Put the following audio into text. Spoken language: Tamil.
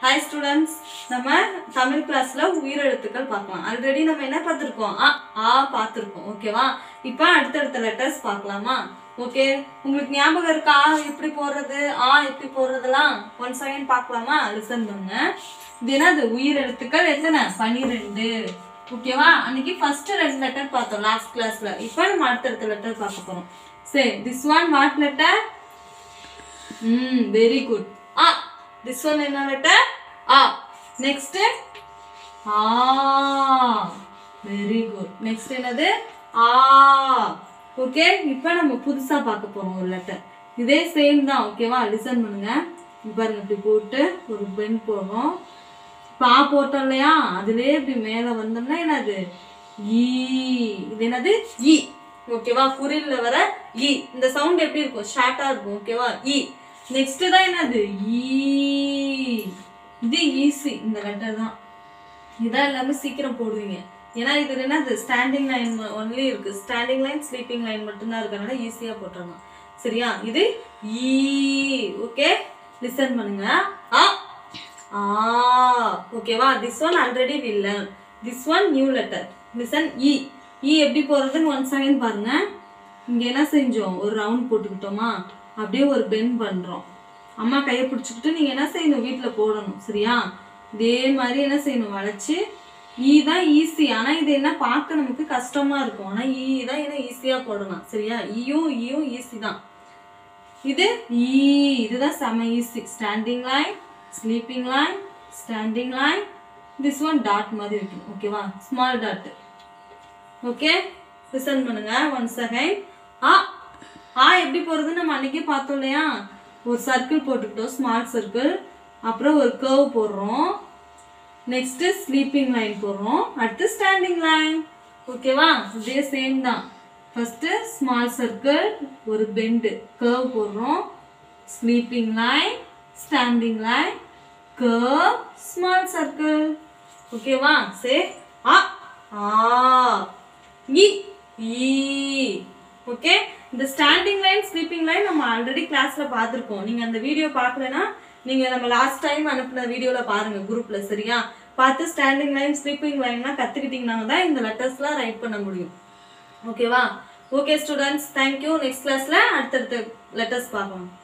ஹாய் ஸ்டூடெண்ட்ஸ் நம்ம தமிழ் கிளாஸ்ல உயிரெழுத்துக்கள் பார்க்கலாம் ஆல்ரெடி நம்ம என்ன பார்த்துருக்கோம் ஆ ஆ பார்த்துருக்கோம் ஓகேவா இப்போ அடுத்தடுத்த லெட்டர்ஸ் பார்க்கலாமா ஓகே உங்களுக்கு ஞாபகம் இருக்கா எப்படி போடுறது ஆ எப்படி போடுறதெல்லாம் ஒன் செகண்ட் பார்க்கலாமா லிசன் பண்ணுங்க இது என்னது உயிரெழுத்துக்கள் எத்தனை பன்னிரெண்டு ஓகேவா அன்னைக்கு ஃபர்ஸ்ட் ரெண்டு லெட்டர் பார்த்தோம் லாஸ்ட் கிளாஸ்ல இப்போ நம்ம அடுத்தடுத்த லெட்டர் பார்க்க போறோம் சரி this one what letter hmm very good ah this one என்ன letter ah next ah very good next என்னது ஆ ஓகே இப்போ நம்ம புதுசா பார்க்க போறோம் ஒரு லெட்டர் இதே சேம் தான் ஓகேவா லிசன் பண்ணுங்க இங்க பாருங்க இப்படி போட்டு ஒரு பென் போடுறோம் பா போட்டோம் இல்லையா அதுலயே இப்படி மேல வந்தோம்னா என்னது ஈ இது என்னது ஈ ஓகேவா குறில்ல வர ஈ இந்த சவுண்ட் எப்படி இருக்கும் ஷார்ட்டா இருக்கும் ஓகேவா ஈ நெக்ஸ்ட் தான் என்னது ஈ இது ஈஸி இந்த லெட்டர் தான் இதான் எல்லாமே சீக்கிரம் போடுவீங்க ஏன்னா இது என்னது ஸ்டாண்டிங் லைன் ஒன்லி இருக்கு ஸ்டாண்டிங் லைன் ஸ்லீப்பிங் லைன் மட்டும்தான் இருக்கறனால ஈஸியா போட்டுறலாம் சரியா இது ஈ ஓகே லிசன் பண்ணுங்க ஆ ஆ ஓகேவா this one already will learn this one new letter listen இ இ எப்படி போறதுன்னு ஒன் செகண்ட் பாருங்க இங்க என்ன செஞ்சோம் ஒரு ரவுண்ட் போட்டுக்கிட்டோமா அப்படியே ஒரு பெண்ட் பண்றோம் அம்மா கையை பிடிச்சிக்கிட்டு நீங்க என்ன செய்யணும் வீட்ல போடணும் சரியா இதே மாதிரி என்ன செய்யணும் வளைச்சு ஈ தான் ஈஸி ஆனா இது என்ன பார்க்க நமக்கு கஷ்டமா இருக்கும் ஆனா ஈ தான் என்ன ஈஸியா போடலாம் சரியா ஈயும் ஈயும் ஈஸி தான் இது ஈ இதுதான் செம easy standing line sleeping line standing line this one dot மாதிரி இருக்கும் ஓகேவா ஸ்மால் டாட் ஓகே லிசன் பண்ணுங்க ஒன் செகண்ட் ஆ ஆ எப்படி போறது நம்ம அன்னைக்கே பார்த்தோம் இல்லையா ஒரு சர்க்கிள் போட்டுக்கிட்டோம் ஸ்மால் சர்க்கிள் அப்புறம் ஒரு கர்வ் போடுறோம் நெக்ஸ்ட் ஸ்லீப்பிங் லைன் போடுறோம் அடுத்து ஸ்டாண்டிங் லைன் ஓகேவா இதே சேம் தான் ஃபர்ஸ்ட் ஸ்மால் சர்க்கிள் ஒரு பெண்டு கர்வ் போடுறோம் sleeping line standing line curve small circle ஓகேவா சே ஆ ஆ இ ஈ ஓகே இந்த ஸ்டாண்டிங் லைன் ஸ்லீப்பிங் லைன் நம்ம ஆல்ரெடி கிளாஸ்ல பார்த்துருக்கோம் நீங்க அந்த வீடியோ பார்க்கலனா நீங்க நம்ம லாஸ்ட் டைம் அனுப்பின வீடியோல பாருங்க குரூப்ல சரியா பார்த்து ஸ்டாண்டிங் லைன் ஸ்லீப்பிங் லைன்லாம் கத்துக்கிட்டீங்கன்னா தான் இந்த லெட்டர்ஸ்லாம் ரைட் பண்ண முடியும் ஓகேவா ஓகே ஸ்டூடெண்ட்ஸ் தேங்க்யூ நெக்ஸ்ட் கிளாஸ்ல அடுத்தடுத்த லெட்டர்ஸ் பார்க்கலாம்